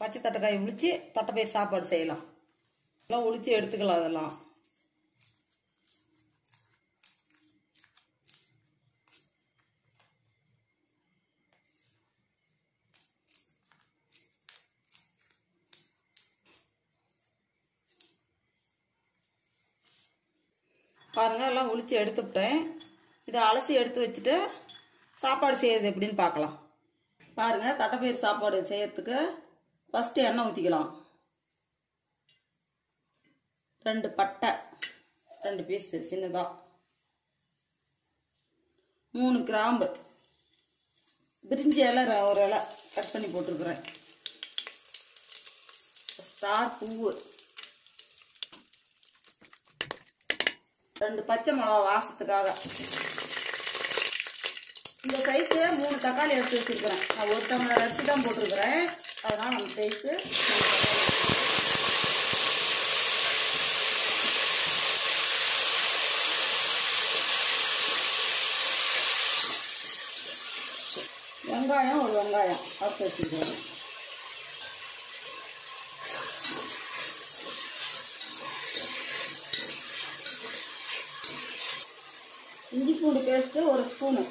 பச்சை தட்டைக்காய் உளிச்சு தட்டைப்பயிர் சாப்பாடு செய்யலாம் எல்லாம் உளிச்சு எடுத்துக்கலாம் அதெல்லாம் பாருங்க எல்லாம் உளிச்சு எடுத்துவிட்டேன் இதை அலசி எடுத்து வச்சுட்டு சாப்பாடு செய்யறது எப்படின்னு பார்க்கலாம் பாருங்க தட்டைப்பயிர் சாப்பாடு செய்யறதுக்கு ஃபஸ்ட்டு எண்ணெய் ஊற்றிக்கலாம் ரெண்டு பட்டை ரெண்டு பீஸு சின்னதாக மூணு கிராம்பு பிரிஞ்சி இலை ர- ஒரு இலை கட் பண்ணி போட்டிருக்கிறேன் ஸ்டார் பூவு ரெண்டு பச்சை மிளகா வாசத்துக்காக இந்த சைஸு மூணு தக்காளி எடுத்து வச்சிருக்கிறேன் நான் ஒரு டம்ளர் அரிசி தான் போட்டிருக்கிறேன் அதனால் அந்த சைஸு வெங்காயம் ஒரு வெங்காயம் அறுத்து வச்சுருக்கிறேன் இஞ்சி பூண்டு பேஸ்ட்டு ஒரு ஸ்பூனு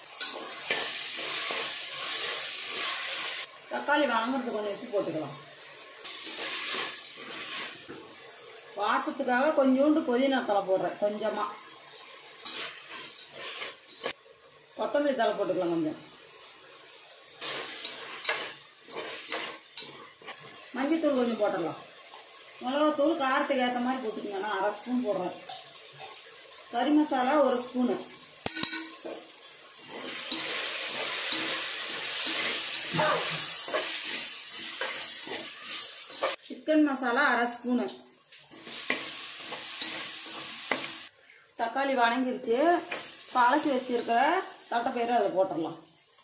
தக்காளி வணங்குறதுக்கு கொஞ்சம் உப்பு போட்டுக்கலாம் வாசத்துக்காக கொஞ்சோண்டு புதினா தலை போடுறேன் கொஞ்சமா கொத்தமல்லி தலை போட்டுக்கலாம் கொஞ்சம் மஞ்சத்தூள் கொஞ்சம் போட்டுடலாம் மிளகாத்தூள் காரத்துக்கு ஏற்ற மாதிரி போட்டுக்கங்க நான் அரை ஸ்பூன் போடுறேன் கறி மசாலா ஒரு ஸ்பூனு சிக்கன் மசாலா அரை ஸ்பூனு தக்காளி வணங்கிருச்சு இப்போ அலசி வச்சிருக்கிற தட்டைப்பயிரை அதில் போட்டுடலாம்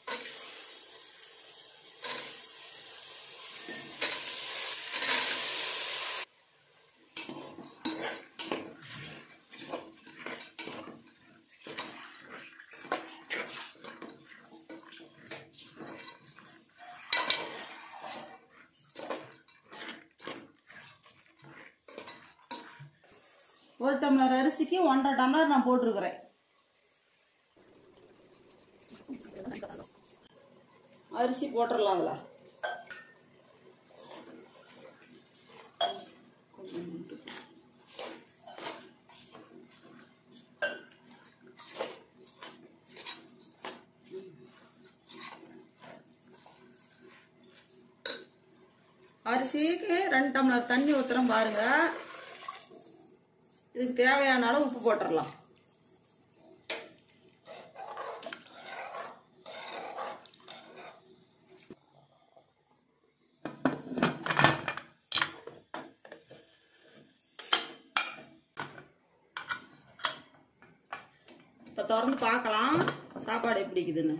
ஒரு டம்ளர் அரிசிக்கு ஒன்றரை டம்ளர் நான் போட்டிருக்கிறேன் அரிசி போட்டுடலாம் அதில் அரிசிக்கு ரெண்டு டம்ளர் தண்ணி ஊற்றுறோம் பாருங்க இதுக்கு தேவையான அளவு உப்பு போட்டுடலாம் இப்போ திறந்து பார்க்கலாம் சாப்பாடு எப்படி இருக்குதுன்னு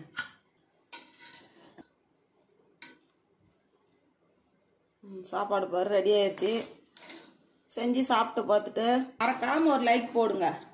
ம், சாப்பாடு பாரு ரெடி ஆயிடுச்சு செஞ்சு சாப்பிட்டு பார்த்துட்டு மறக்காம ஒரு லைக் போடுங்க